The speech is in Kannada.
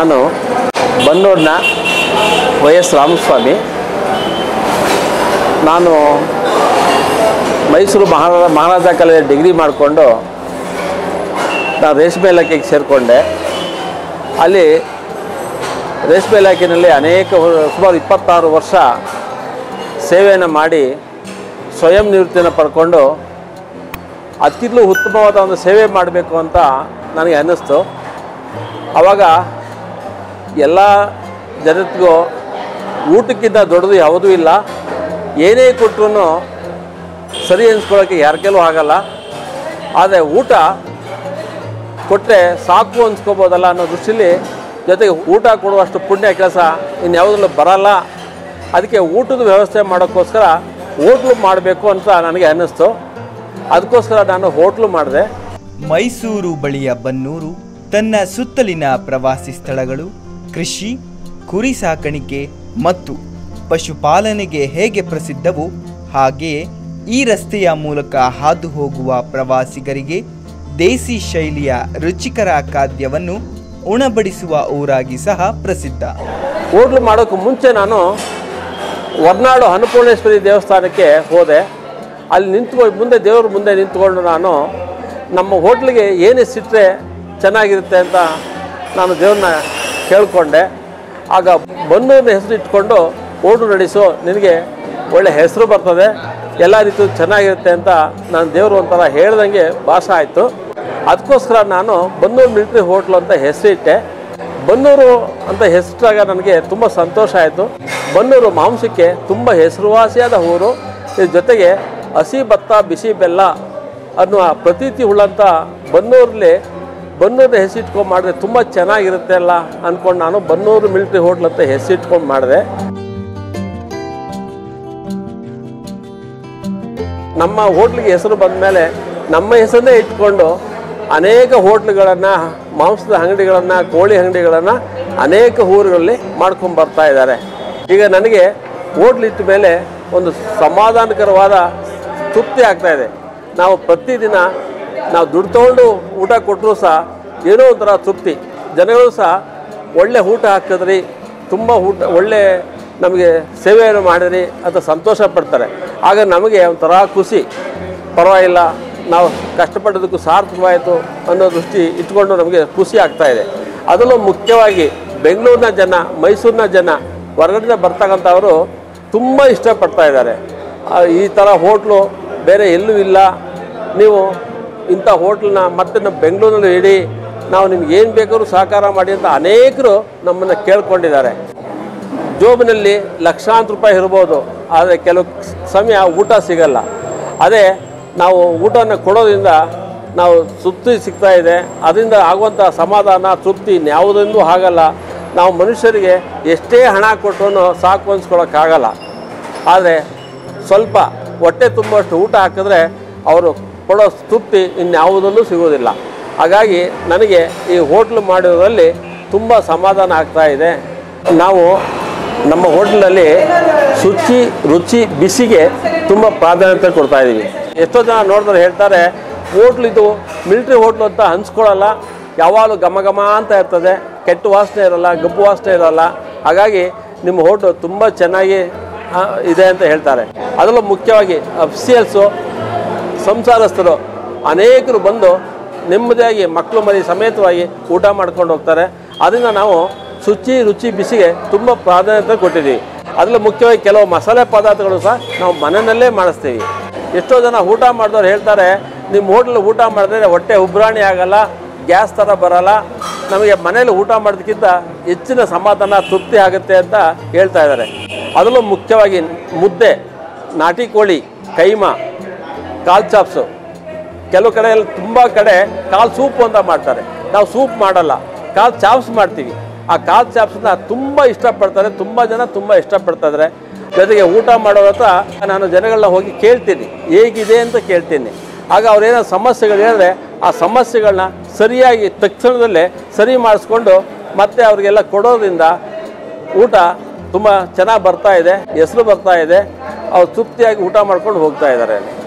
ನಾನು ಬನ್ನೂರಿನ ವೈ ಎಸ್ ರಾಮಸ್ವಾಮಿ ನಾನು ಮೈಸೂರು ಮಹಾರಾಜ ಮಹಾರಾಜ ಕಾಲೇಜ್ ಡಿಗ್ರಿ ಮಾಡಿಕೊಂಡು ನಾನು ರೇಷ್ಮೆ ಇಲಾಖೆಗೆ ಸೇರಿಕೊಂಡೆ ಅಲ್ಲಿ ರೇಷ್ಮೆ ಇಲಾಖೆಯಲ್ಲಿ ಅನೇಕ ವರ್- ಸುಮಾರು ಇಪ್ಪತ್ತಾರು ವರ್ಷ ಸೇವೆಯನ್ನು ಮಾಡಿ ಸ್ವಯಂ ನಿವೃತ್ತಿಯನ್ನು ಪಡ್ಕೊಂಡು ಅದಕ್ಕಿಂತಲೂ ಉತ್ತಮವಾದ ಒಂದು ಸೇವೆ ಮಾಡಬೇಕು ಅಂತ ನನಗೆ ಅನ್ನಿಸ್ತು ಆವಾಗ ಎಲ್ಲ ಜನತೆಗೂ ಊಟಕ್ಕಿಂತ ದೊಡ್ಡದು ಯಾವುದೂ ಇಲ್ಲ ಏನೇ ಕೊಟ್ಟರು ಸರಿ ಅನ್ಸ್ಕೊಳ್ಳೋಕ್ಕೆ ಯಾರ ಕೈಲೂ ಆಗಲ್ಲ ಆದರೆ ಊಟ ಕೊಟ್ಟರೆ ಸಾಕು ಅನ್ಸ್ಕೋಬೋದಲ್ಲ ಅನ್ನೋ ದೃಷ್ಟಿಲಿ ಜೊತೆಗೆ ಊಟ ಕೊಡುವಷ್ಟು ಪುಣ್ಯ ಕೆಲಸ ಇನ್ಯಾವುದರಲ್ಲೂ ಬರಲ್ಲ ಅದಕ್ಕೆ ಊಟದ ವ್ಯವಸ್ಥೆ ಮಾಡೋಕ್ಕೋಸ್ಕರ ಹೋಟ್ಲು ಮಾಡಬೇಕು ಅಂತ ನನಗೆ ಅನ್ನಿಸ್ತು ಅದಕ್ಕೋಸ್ಕರ ನಾನು ಹೋಟ್ಲು ಮಾಡಿದೆ ಮೈಸೂರು ಬಳಿಯ ಬನ್ನೂರು ತನ್ನ ಸುತ್ತಲಿನ ಪ್ರವಾಸಿ ಸ್ಥಳಗಳು ಕೃಷಿ ಕುರಿ ಸಾಕಾಣಿಕೆ ಮತ್ತು ಪಶುಪಾಲನೆಗೆ ಹೇಗೆ ಪ್ರಸಿದ್ಧವೋ ಹಾಗೆಯೇ ಈ ರಸ್ತೆಯ ಮೂಲಕ ಹಾದು ಹೋಗುವ ಪ್ರವಾಸಿಗರಿಗೆ ದೇಸಿ ಶೈಲಿಯ ರುಚಿಕರ ಖಾದ್ಯವನ್ನು ಉಣಬಡಿಸುವ ಊರಾಗಿ ಸಹ ಪ್ರಸಿದ್ಧ ಹೋಟ್ಲು ಮಾಡೋಕ್ಕೆ ಮುಂಚೆ ನಾನು ಹೊರನಾಡು ಅನ್ನಪೂರ್ಣೇಶ್ವರಿ ದೇವಸ್ಥಾನಕ್ಕೆ ಹೋದೆ ಅಲ್ಲಿ ನಿಂತ್ಕೊಂಡು ಮುಂದೆ ದೇವ್ರ ಮುಂದೆ ನಿಂತ್ಕೊಂಡು ನಾನು ನಮ್ಮ ಹೋಟ್ಲಿಗೆ ಏನು ಹೆಸರಿಟ್ರೆ ಚೆನ್ನಾಗಿರುತ್ತೆ ಅಂತ ನಾನು ದೇವ್ರನ್ನ ಕೇಳಿಕೊಂಡೆ ಆಗ ಬನ್ನೂರಿನ ಹೆಸರು ಇಟ್ಕೊಂಡು ಹೋಟ್ಲು ನಡೆಸು ನಿನಗೆ ಒಳ್ಳೆ ಹೆಸರು ಬರ್ತದೆ ಎಲ್ಲ ರೀತಿ ಚೆನ್ನಾಗಿರುತ್ತೆ ಅಂತ ನಾನು ದೇವರು ಒಂಥರ ಹೇಳ್ದಂಗೆ ಭಾಷ ಆಯಿತು ಅದಕ್ಕೋಸ್ಕರ ನಾನು ಬನ್ನೂರು ಮಿಲಿಟ್ರಿ ಹೋಟ್ಲು ಅಂತ ಹೆಸರಿಟ್ಟೆ ಬನ್ನೂರು ಅಂತ ಹೆಸರಾಗ ನನಗೆ ತುಂಬ ಸಂತೋಷ ಆಯಿತು ಬನ್ನೂರು ಮಾಂಸಕ್ಕೆ ತುಂಬ ಹೆಸರುವಾಸಿಯಾದ ಊರು ಇದ್ರ ಜೊತೆಗೆ ಹಸಿ ಭತ್ತ ಬಿಸಿ ಬೆಲ್ಲ ಅನ್ನುವ ಪ್ರತೀತಿ ಉಳ್ಳಂಥ ಬನ್ನೂರಲ್ಲಿ ಬನ್ನೂರಿನ ಹೆಸರಿಟ್ಕೊಂಡು ಮಾಡಿದ್ರೆ ತುಂಬ ಚೆನ್ನಾಗಿರುತ್ತೆ ಅಲ್ಲ ಅಂದ್ಕೊಂಡು ನಾನು ಬನ್ನೂರು ಮಿಲಿಟ್ರಿ ಹೋಟ್ಲ್ ಅಂತ ಹೆಸರಿಟ್ಕೊಂಡು ಮಾಡಿದೆ ನಮ್ಮ ಹೋಟ್ಲಿಗೆ ಹೆಸರು ಬಂದ ಮೇಲೆ ನಮ್ಮ ಹೆಸರನ್ನೇ ಇಟ್ಕೊಂಡು ಅನೇಕ ಹೋಟ್ಲುಗಳನ್ನು ಮಾಂಸದ ಅಂಗಡಿಗಳನ್ನು ಕೋಳಿ ಅಂಗಡಿಗಳನ್ನು ಅನೇಕ ಊರುಗಳಲ್ಲಿ ಮಾಡ್ಕೊಂಡು ಬರ್ತಾ ಇದ್ದಾರೆ ಈಗ ನನಗೆ ಹೋಟ್ಲ್ ಇಟ್ಟ ಮೇಲೆ ಒಂದು ಸಮಾಧಾನಕರವಾದ ತೃಪ್ತಿ ಆಗ್ತಾ ಇದೆ ನಾವು ಪ್ರತಿದಿನ ನಾವು ದುಡ್ಡು ತೊಗೊಂಡು ಊಟ ಕೊಟ್ಟರು ಸಹ ಏನೋ ಒಂಥರ ತೃಪ್ತಿ ಜನಗಳು ಸಹ ಒಳ್ಳೆ ಊಟ ಹಾಕಿದ್ರಿ ತುಂಬ ಊಟ ಒಳ್ಳೆ ನಮಗೆ ಸೇವೆಯನ್ನು ಮಾಡಿದ್ರಿ ಅಂತ ಸಂತೋಷ ಪಡ್ತಾರೆ ಆಗ ನಮಗೆ ಒಂಥರ ಖುಷಿ ಪರವಾಗಿಲ್ಲ ನಾವು ಕಷ್ಟಪಟ್ಟದಕ್ಕೂ ಸಾರ್ಥಕವಾಯಿತು ಅನ್ನೋ ದೃಷ್ಟಿ ಇಟ್ಕೊಂಡು ನಮಗೆ ಖುಷಿ ಆಗ್ತಾ ಇದೆ ಅದರಲ್ಲೂ ಮುಖ್ಯವಾಗಿ ಬೆಂಗಳೂರಿನ ಜನ ಮೈಸೂರಿನ ಜನ ಹೊರಗಡೆ ಬರ್ತಕ್ಕಂಥವರು ತುಂಬ ಇಷ್ಟಪಡ್ತಾ ಇದ್ದಾರೆ ಆ, ಈ ಥರ ಹೋಟ್ಲು ಬೇರೆ ಎಲ್ಲೂ ಇಲ್ಲ ನೀವು ಇಂಥ ಹೋಟ್ಲನ್ನ ಮತ್ತೆ ನಮ್ಮ ಬೆಂಗಳೂರಿನಲ್ಲಿ ಇಡಿ ನಾವು ನಿಮ್ಗೆ ಏನು ಬೇಕಾದ್ರೂ ಸಹಕಾರ ಮಾಡಿ ಅಂತ ಅನೇಕರು ನಮ್ಮನ್ನು ಕೇಳ್ಕೊಂಡಿದ್ದಾರೆ ಜೋಬಿನಲ್ಲಿ ಲಕ್ಷಾಂತರ ರೂಪಾಯಿ ಇರ್ಬೋದು ಆದರೆ ಕೆಲವು ಸಮಯ ಊಟ ಸಿಗಲ್ಲ ಅದೇ ನಾವು ಊಟನ ಕೊಡೋದ್ರಿಂದ ನಾವು ತೃಪ್ತಿ ಸಿಗ್ತಾ ಇದೆ ಅದರಿಂದ ಆಗುವಂಥ ಸಮಾಧಾನ ತೃಪ್ತಿ ಇನ್ಯಾವುದೊಂದು ಆಗಲ್ಲ ನಾವು ಮನುಷ್ಯರಿಗೆ ಎಷ್ಟೇ ಹಣ ಕೊಟ್ಟರು ಸಾಕು ಅನ್ಸ್ಕೊಳಕ್ಕಾಗಲ್ಲ ಆದರೆ ಸ್ವಲ್ಪ ಹೊಟ್ಟೆ ತುಂಬುವಷ್ಟು ಊಟ ಹಾಕಿದ್ರೆ ಅವರು ಕೊಡೋ ತೃಪ್ತಿ ಇನ್ಯಾವುದಲ್ಲೂ ಸಿಗೋದಿಲ್ಲ ಹಾಗಾಗಿ ನನಗೆ ಈ ಹೋಟ್ಲು ಮಾಡೋದ್ರಲ್ಲಿ ತುಂಬ ಸಮಾಧಾನ ಆಗ್ತಾ ಇದೆ ನಾವು ನಮ್ಮ ಹೋಟ್ಲಲ್ಲಿ ಶುಚಿ ರುಚಿ ಬಿಸಿಗೆ ತುಂಬ ಪ್ರಾಧಾನ್ಯತೆ ಕೊಡ್ತಾ ಇದ್ದೀವಿ ಎಷ್ಟೋ ಜನ ನೋಡಿದ್ರೆ ಹೇಳ್ತಾರೆ ಹೋಟ್ಲು ಇದು ಮಿಲ್ಟ್ರಿ ಹೋಟ್ಲು ಅಂತ ಅನ್ಸ್ಕೊಳ್ಳಲ್ಲ ಯಾವಾಗಲೂ ಘಮ ಘಮ ಅಂತ ಇರ್ತದೆ ಕೆಟ್ಟ ವಾಸನೆ ಇರಲ್ಲ ಗಬ್ಬು ವಾಸನೆ ಇರಲ್ಲ ಹಾಗಾಗಿ ನಿಮ್ಮ ಹೋಟ್ಲು ತುಂಬ ಚೆನ್ನಾಗಿ ಆ, ಇದೆ ಅಂತ ಹೇಳ್ತಾರೆ ಅದರಲ್ಲೂ ಮುಖ್ಯವಾಗಿ ಅಫಿಸಿಯಲ್ಸು ಸಂಸಾರಸ್ಥರು ಅನೇಕರು ಬಂದು ನೆಮ್ಮದಿಯಾಗಿ ಮಕ್ಕಳು ಮರಿ ಸಮೇತವಾಗಿ ಊಟ ಮಾಡ್ಕೊಂಡು ಹೋಗ್ತಾರೆ ಅದರಿಂದ ನಾವು ಶುಚಿ ರುಚಿ ಬಿಸಿಗೆ ತುಂಬ ಪ್ರಾಧಾನ್ಯತೆ ಕೊಟ್ಟಿದ್ದೀವಿ ಅದರಲ್ಲೂ ಮುಖ್ಯವಾಗಿ ಕೆಲವು ಮಸಾಲೆ ಪದಾರ್ಥಗಳು ಸಹ ನಾವು ಮನೆಯಲ್ಲೇ ಮಾಡಿಸ್ತೀವಿ ಎಷ್ಟೋ ಜನ ಊಟ ಮಾಡಿದವ್ರು ಹೇಳ್ತಾರೆ ನಿಮ್ಮ ಹೋಟ್ಲ್ ಊಟ ಮಾಡಿದ್ರೆ ಹೊಟ್ಟೆ ಉಬ್ರಾಣಿ ಆಗಲ್ಲ ಗ್ಯಾಸ್ ಥರ ಬರಲ್ಲ ನಮಗೆ ಮನೇಲಿ ಊಟ ಮಾಡೋದಕ್ಕಿಂತ ಹೆಚ್ಚಿನ ಸಮಾಧಾನ ತೃಪ್ತಿ ಆಗುತ್ತೆ ಅಂತ ಹೇಳ್ತಾ ಇದ್ದಾರೆ ಅದರಲ್ಲೂ ಮುಖ್ಯವಾಗಿ ಮುದ್ದೆ ನಾಟಿ ಕೋಳಿ ಕೈಮಾ ಕಾಲ್ ಚಾಪ್ಸು ಕೆಲವು ಕಡೆಯಲ್ಲಿ ತುಂಬ ಕಡೆ ಕಾಲ್ ಸೂಪ್ ಅಂತ ಮಾಡ್ತಾರೆ ನಾವು ಸೂಪ್ ಮಾಡಲ್ಲ ಕಾಲ್ ಚಾಪ್ಸ್ ಮಾಡ್ತೀವಿ ಆ ಕಾಲ್ ಚಾಪ್ಸ್ನ ತುಂಬ ಇಷ್ಟಪಡ್ತಾರೆ ತುಂಬ ಜನ ತುಂಬ ಇಷ್ಟಪಡ್ತಾ ಇದ್ದಾರೆ ಜೊತೆಗೆ ಊಟ ಮಾಡೋ ಹತ್ರ ನಾನು ಜನಗಳನ್ನ ಹೋಗಿ ಕೇಳ್ತೀನಿ ಹೇಗಿದೆ ಅಂತ ಕೇಳ್ತೀನಿ ಆಗ ಅವ್ರೇನೋ ಸಮಸ್ಯೆಗಳು ಹೇಳಿದ್ರೆ ಆ ಸಮಸ್ಯೆಗಳನ್ನ ಸರಿಯಾಗಿ ತಕ್ಷಣದಲ್ಲೇ ಸರಿ ಮಾಡಿಸ್ಕೊಂಡು ಮತ್ತೆ ಅವರಿಗೆಲ್ಲ ಕೊಡೋದ್ರಿಂದ ಊಟ ತುಂಬ ಚೆನ್ನಾಗಿ ಬರ್ತಾ ಇದೆ ಹೆಸರು ಬರ್ತಾ ಇದೆ ಅವ್ರು ತೃಪ್ತಿಯಾಗಿ ಊಟ ಮಾಡ್ಕೊಂಡು ಹೋಗ್ತಾ ಇದ್ದಾರೆ